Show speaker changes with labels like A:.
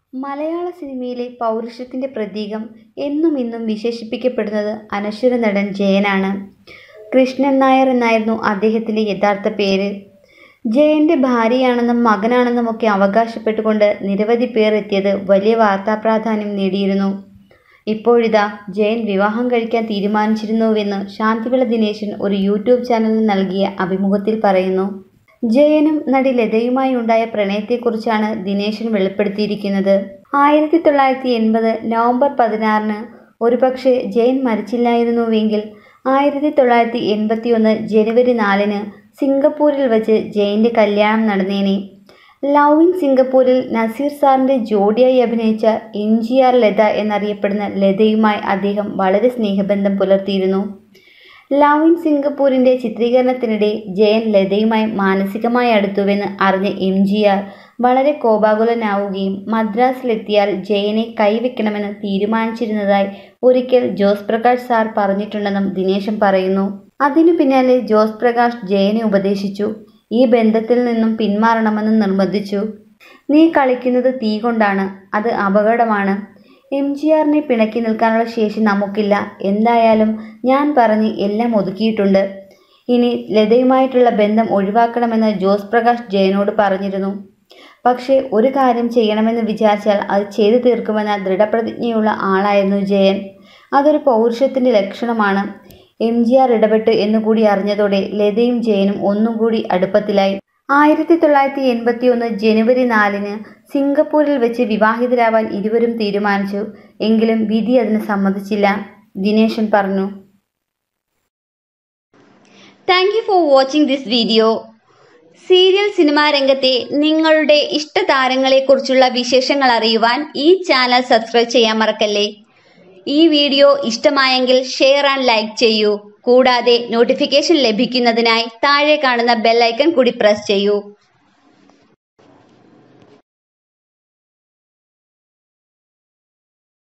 A: മലയാള സിനിമയിലെ പൗരുഷത്തിൻ്റെ പ്രതീകം എന്നും ഇന്നും വിശേഷിപ്പിക്കപ്പെടുന്നത് അനശ്വര നടൻ ജയനാണ് കൃഷ്ണൻ നായർ എന്നായിരുന്നു അദ്ദേഹത്തിൻ്റെ യഥാർത്ഥ പേര് ജയൻ്റെ ഭാര്യയാണെന്നും മകനാണെന്നുമൊക്കെ അവകാശപ്പെട്ടുകൊണ്ട് നിരവധി പേർ എത്തിയത് വലിയ വാർത്താപ്രാധാന്യം നേടിയിരുന്നു ഇപ്പോഴിതാ ജയൻ വിവാഹം കഴിക്കാൻ തീരുമാനിച്ചിരുന്നുവെന്ന് ശാന്തിവിള ദിനേശൻ ഒരു യൂട്യൂബ് ചാനലിന് നൽകിയ അഭിമുഖത്തിൽ പറയുന്നു ജയനും നടി ലതയുമായി ഉണ്ടായ പ്രണയത്തെക്കുറിച്ചാണ് ദിനേശൻ വെളിപ്പെടുത്തിയിരിക്കുന്നത് ആയിരത്തി തൊള്ളായിരത്തി എൺപത് നവംബർ പതിനാറിന് ഒരുപക്ഷെ ജയൻ മരിച്ചില്ലായിരുന്നുവെങ്കിൽ ആയിരത്തി തൊള്ളായിരത്തി എൺപത്തി ഒന്ന് ജനുവരി നാലിന് സിംഗപ്പൂരിൽ വച്ച് ജയൻ്റെ കല്യാണം നടന്നേനെ ലവ് ഇൻ സിംഗപ്പൂരിൽ നസീർ സാറിൻ്റെ ജോഡിയായി അഭിനയിച്ച എം ജി ആർ ലത എന്നറിയപ്പെടുന്ന ലതയുമായി അദ്ദേഹം വളരെ സ്നേഹബന്ധം പുലർത്തിയിരുന്നു ലവ് ഇൻ സിംഗപ്പൂരിൻ്റെ ചിത്രീകരണത്തിനിടെ ജയൻ ലതയുമായി മാനസികമായി അടുത്തുവെന്ന് അറിഞ്ഞ എം ജി ആർ വളരെ കോപാകുലനാവുകയും മദ്രാസിലെത്തിയാൽ ജയനെ കൈവെക്കണമെന്ന് തീരുമാനിച്ചിരുന്നതായി ഒരിക്കൽ ജോസ് പ്രകാശ് സാർ പറഞ്ഞിട്ടുണ്ടെന്നും ദിനേശൻ പറയുന്നു അതിനു പിന്നാലെ ജോസ് പ്രകാശ് ജയനെ ഉപദേശിച്ചു ഈ ബന്ധത്തിൽ നിന്നും പിന്മാറണമെന്ന് നിർബന്ധിച്ചു നീ കളിക്കുന്നത് തീ കൊണ്ടാണ് അത് അപകടമാണ് എം ജി ആറിനെ പിണക്കി നിൽക്കാനുള്ള ശേഷി നമുക്കില്ല എന്തായാലും ഞാൻ പറഞ്ഞ് എല്ലാം ഒതുക്കിയിട്ടുണ്ട് ഇനി ലതയുമായിട്ടുള്ള ബന്ധം ഒഴിവാക്കണമെന്ന് ജോസ് പ്രകാശ് ജയനോട് പറഞ്ഞിരുന്നു പക്ഷേ ഒരു കാര്യം ചെയ്യണമെന്ന് വിചാരിച്ചാൽ അത് ചെയ്തു തീർക്കുമെന്ന ദൃഢപ്രതിജ്ഞയുള്ള ആളായിരുന്നു ജയൻ അതൊരു പൗരുഷത്തിൻ്റെ ലക്ഷണമാണ് എം ജി ആർ ഇടപെട്ട് എന്നുകൂടി അറിഞ്ഞതോടെ ലതയും ജയനും ഒന്നും കൂടി അടുപ്പത്തിലായി ആയിരത്തി തൊള്ളായിരത്തി എൺപത്തി ഒന്ന് ജനുവരി നാലിന് സിംഗപ്പൂരിൽ വെച്ച് വിവാഹിതരാവാൻ ഇരുവരും തീരുമാനിച്ചു എങ്കിലും വിധി അതിന് സമ്മതിച്ചില്ല ദിനേശൻ പറഞ്ഞു
B: thank you for watching this video serial cinema രംഗത്തെ നിങ്ങളുടെ ഇഷ്ട താരങ്ങളെക്കുറിച്ചുള്ള വിശേഷങ്ങൾ അറിയുവാൻ ഈ ചാനൽ സബ്സ്ക്രൈബ് ചെയ്യാൻ മറക്കല്ലേ ഈ വീഡിയോ ഇഷ്ടമായെങ്കിൽ ഷെയർ ആൻഡ് ലൈക്ക് ചെയ്യൂ കൂടാതെ നോട്ടിഫിക്കേഷൻ ലഭിക്കുന്നതിനായി താഴെ കാണുന്ന ബെൽ ഐക്കൺ കൂടി പ്രസ് ചെയ്യൂ